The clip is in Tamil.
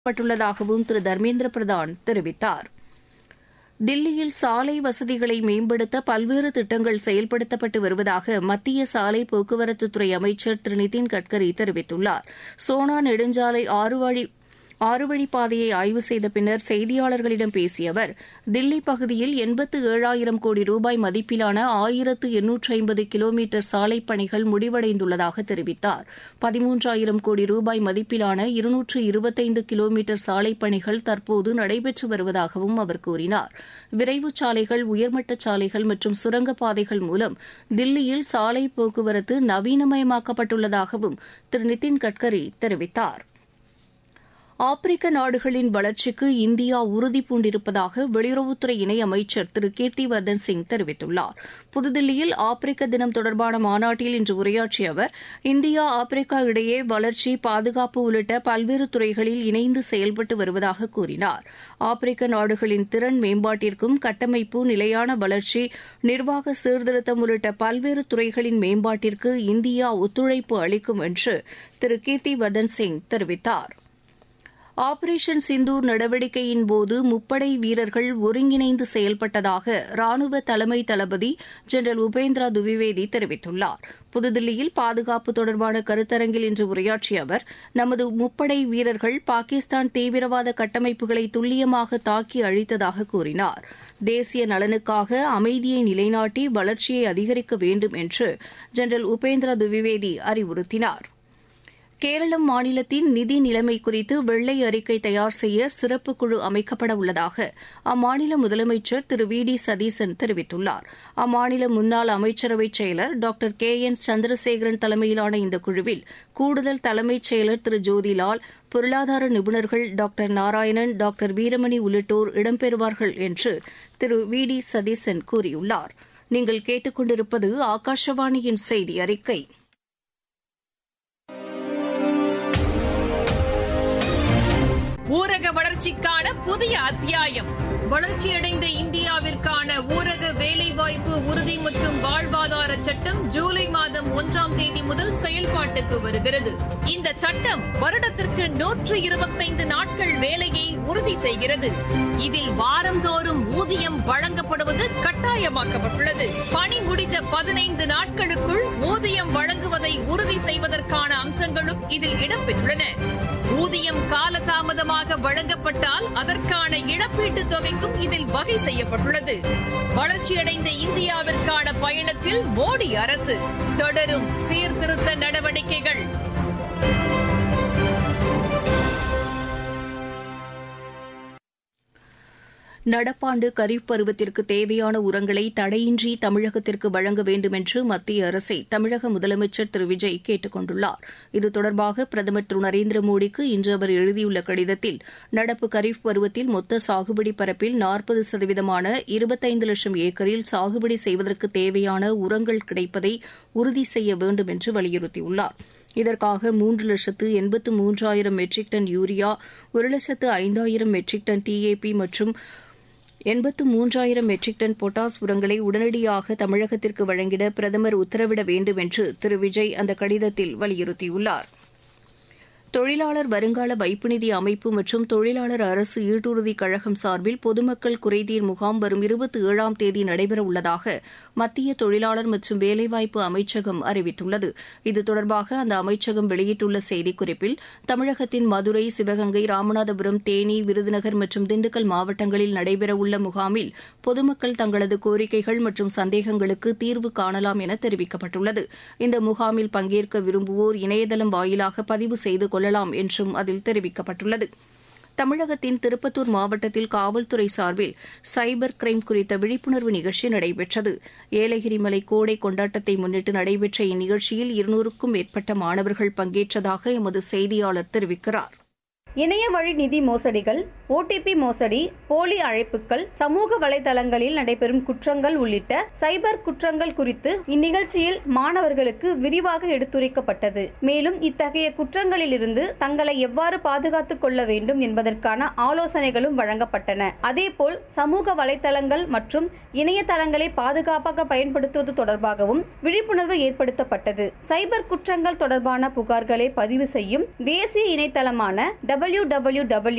பட்டுள்ளதாகவும் திரு தர்மேந்திர பிரதான் தெரிவித்தார் தில்லியில் சாலை வசதிகளை மேம்படுத்த பல்வேறு திட்டங்கள் செயல்படுத்தப்பட்டு வருவதாக மத்திய சாலை போக்குவரத்துத்துறை அமைச்சர் திரு நிதின் கட்கரி தெரிவித்துள்ளார் சோனா நெடுஞ்சாலை ஆறு வழி ஆறு வழிப்பாதையை ஆய்வு செய்த பின்னர் செய்தியாளர்களிடம் பேசிய அவர் தில்லி பகுதியில் எண்பத்து ஏழாயிரம் கோடி ரூபாய் மதிப்பிலான ஆயிரத்து எண்ணூற்று ஐம்பது கிலோமீட்டர் சாலைப் பணிகள் முடிவடைந்துள்ளதாக தெரிவித்தார் பதிமூன்றாயிரம் கோடி ரூபாய் மதிப்பிலான இருநூற்று இருபத்தைந்து கிலோமீட்டர் சாலைப் பணிகள் தற்போது நடைபெற்று வருவதாகவும் அவர் கூறினார் விரைவு சாலைகள் உயர்மட்ட சாலைகள் மற்றும் சுரங்கப்பாதைகள் மூலம் தில்லியில் சாலை போக்குவரத்து நவீனமயமாக்கப்பட்டுள்ளதாகவும் திரு நிதின் கட்கரி தெரிவித்தார் ஆப்பிரிக்க நாடுகளின் வளர்ச்சிக்கு இந்தியா உறுதி பூண்டிருப்பதாக வெளியுறவுத்துறை இணையமைச்சர் திரு கீர்த்திவர்தன் சிங் தெரிவித்துள்ளார் புதுதில்லியில் ஆப்பிரிக்க தினம் தொடர்பான மாநாட்டில் இன்று உரையாற்றிய அவர் இந்தியா ஆப்பிரிக்கா இடையே வளர்ச்சி பாதுகாப்பு உள்ளிட்ட பல்வேறு துறைகளில் இணைந்து செயல்பட்டு வருவதாக கூறினார் ஆப்பிரிக்க நாடுகளின் திறன் மேம்பாட்டிற்கும் கட்டமைப்பு நிலையான வளர்ச்சி நிர்வாக சீர்திருத்தம் உள்ளிட்ட பல்வேறு துறைகளின் மேம்பாட்டிற்கு இந்தியா ஒத்துழைப்பு அளிக்கும் என்று திரு கீர்த்திவர்தன் சிங் தெரிவித்தார் ஆபரேஷன் சிந்தூர் நடவடிக்கையின் போது முப்படை வீரர்கள் ஒருங்கிணைந்து செயல்பட்டதாக ராணுவ தலைமை தளபதி ஜெனரல் உபேந்திரா துவிவேதி தெரிவித்துள்ளார் புதுதில்லியில் பாதுகாப்பு தொடர்பான கருத்தரங்கில் இன்று உரையாற்றிய அவர் நமது முப்படை வீரர்கள் பாகிஸ்தான் தீவிரவாத கட்டமைப்புகளை துல்லியமாக தாக்கி அழித்ததாக கூறினார் தேசிய நலனுக்காக அமைதியை நிலைநாட்டி வளர்ச்சியை அதிகரிக்க வேண்டும் என்று ஜெனரல் உபேந்திரா துவிவேதி அறிவுறுத்தினார் கேரளம் மாநிலத்தின் நிதி நிலைமை குறித்து வெள்ளை அறிக்கை தயார் செய்ய சிறப்பு குழு அமைக்கப்பட உள்ளதாக அம்மாநில முதலமைச்சர் திரு வி டி சதீசன் தெரிவித்துள்ளார் அம்மாநில முன்னாள் அமைச்சரவை செயலர் டாக்டர் கே என் சந்திரசேகரன் தலைமையிலான இந்த குழுவில் கூடுதல் தலைமைச் செயலர் திரு ஜோதிலால் பொருளாதார நிபுணர்கள் டாக்டர் நாராயணன் டாக்டர் வீரமணி உள்ளிட்டோர் இடம்பெறுவார்கள் என்று திரு வி டி சதீசன் கூறியுள்ளார் நீங்கள் கேட்டுக்கொண்டிருப்பது ஆகாஷவாணியின் செய்தி அறிக்கை ஊரக வளர்ச்சிக்கான புதிய அத்தியாயம் வளர்ச்சியடைந்த இந்தியாவிற்கான ஊரக வேலைவாய்ப்பு உறுதி மற்றும் வாழ்வாதார சட்டம் ஜூலை மாதம் ஒன்றாம் தேதி முதல் செயல்பாட்டுக்கு வருகிறது இந்த சட்டம் வருடத்திற்கு நூற்று இருபத்தைந்து நாட்கள் வேலையை உறுதி செய்கிறது இதில் வாரந்தோறும் ஊதியம் வழங்கப்படுவது கட்டாயமாக்கப்பட்டுள்ளது பணி முடிந்த பதினைந்து நாட்களுக்குள் ஊதியம் வழங்குவதை உறுதி செய்வதற்கான அம்சங்களும் இதில் இடம்பெற்றுள்ளன ஊதியம் காலதாமதமாக வழங்கப்பட்டால் அதற்கான இழப்பீட்டுத் தொகைக்கும் இதில் வகை செய்யப்பட்டுள்ளது வளர்ச்சியடைந்த இந்தியாவிற்கான பயணத்தில் மோடி அரசு தொடரும் சீர்திருத்த நடவடிக்கைகள் நடப்பாண்டு கரீப் பருவத்திற்கு தேவையான உரங்களை தடையின்றி தமிழகத்திற்கு வழங்க வேண்டும் என்று மத்திய அரசை தமிழக முதலமைச்சர் திரு விஜய் கேட்டுக் கொண்டுள்ளார் இது தொடர்பாக பிரதமர் திரு நரேந்திர மோடிக்கு இன்று அவர் எழுதியுள்ள கடிதத்தில் நடப்பு கரீப் பருவத்தில் மொத்த சாகுபடி பரப்பில் நாற்பது சதவீதமான இருபத்தைந்து லட்சம் ஏக்கரில் சாகுபடி செய்வதற்கு தேவையான உரங்கள் கிடைப்பதை உறுதி செய்ய வேண்டும் என்று வலியுறுத்தியுள்ளார் இதற்காக மூன்று லட்சத்து எண்பத்து மூன்றாயிரம் மெட்ரிக் டன் யூரியா ஒரு லட்சத்து ஐந்தாயிரம் மெட்ரிக் டன் டிஏபி மற்றும் எண்பத்து மூன்றாயிரம் மெட்ரிக் டன் பொட்டாஸ் உரங்களை உடனடியாக தமிழகத்திற்கு வழங்கிட பிரதமர் உத்தரவிட வேண்டும் என்று திரு விஜய் அந்த கடிதத்தில் வலியுறுத்தியுள்ளார் தொழிலாளர் வருங்கால வைப்பு நிதி அமைப்பு மற்றும் தொழிலாளர் அரசு ஈட்டுறுதி கழகம் சார்பில் பொதுமக்கள் குறைதீர் முகாம் வரும் இருபத்தி ஏழாம் தேதி நடைபெறவுள்ளதாக மத்திய தொழிலாளர் மற்றும் வேலைவாய்ப்பு அமைச்சகம் அறிவித்துள்ளது இது தொடர்பாக அந்த அமைச்சகம் வெளியிட்டுள்ள செய்திக்குறிப்பில் தமிழகத்தின் மதுரை சிவகங்கை ராமநாதபுரம் தேனி விருதுநகர் மற்றும் திண்டுக்கல் மாவட்டங்களில் நடைபெறவுள்ள முகாமில் பொதுமக்கள் தங்களது கோரிக்கைகள் மற்றும் சந்தேகங்களுக்கு தீர்வு காணலாம் என தெரிவிக்கப்பட்டுள்ளது இந்த முகாமில் பங்கேற்க விரும்புவோர் இணையதளம் வாயிலாக பதிவு செய்து கொள்ளலாம் என்றும் அதில் தெரிவிக்கப்பட்டுள்ளது தமிழகத்தின் திருப்பத்தூர் மாவட்டத்தில் காவல்துறை சார்பில் சைபர் கிரைம் குறித்த விழிப்புணர்வு நிகழ்ச்சி நடைபெற்றது ஏலகிரி மலை கோடை கொண்டாட்டத்தை முன்னிட்டு நடைபெற்ற இந்நிகழ்ச்சியில் இருநூறுக்கும் மேற்பட்ட மாணவர்கள் பங்கேற்றதாக எமது செய்தியாளர் தெரிவிக்கிறார் இணைய வழி நிதி மோசடிகள் ஓடிபி மோசடி போலி அழைப்புகள் சமூக வலைதளங்களில் நடைபெறும் குற்றங்கள் உள்ளிட்ட சைபர் குற்றங்கள் குறித்து இந்நிகழ்ச்சியில் மாணவர்களுக்கு விரிவாக எடுத்துரைக்கப்பட்டது மேலும் இத்தகைய குற்றங்களிலிருந்து தங்களை எவ்வாறு பாதுகாத்துக் கொள்ள வேண்டும் என்பதற்கான ஆலோசனைகளும் வழங்கப்பட்டன அதேபோல் சமூக வலைதளங்கள் மற்றும் இணையதளங்களை பாதுகாப்பாக பயன்படுத்துவது தொடர்பாகவும் விழிப்புணர்வு ஏற்படுத்தப்பட்டது சைபர் குற்றங்கள் தொடர்பான புகார்களை பதிவு செய்யும் தேசிய இணையதளமான டபிள்யூ டபிள்யூ டபிள்யூ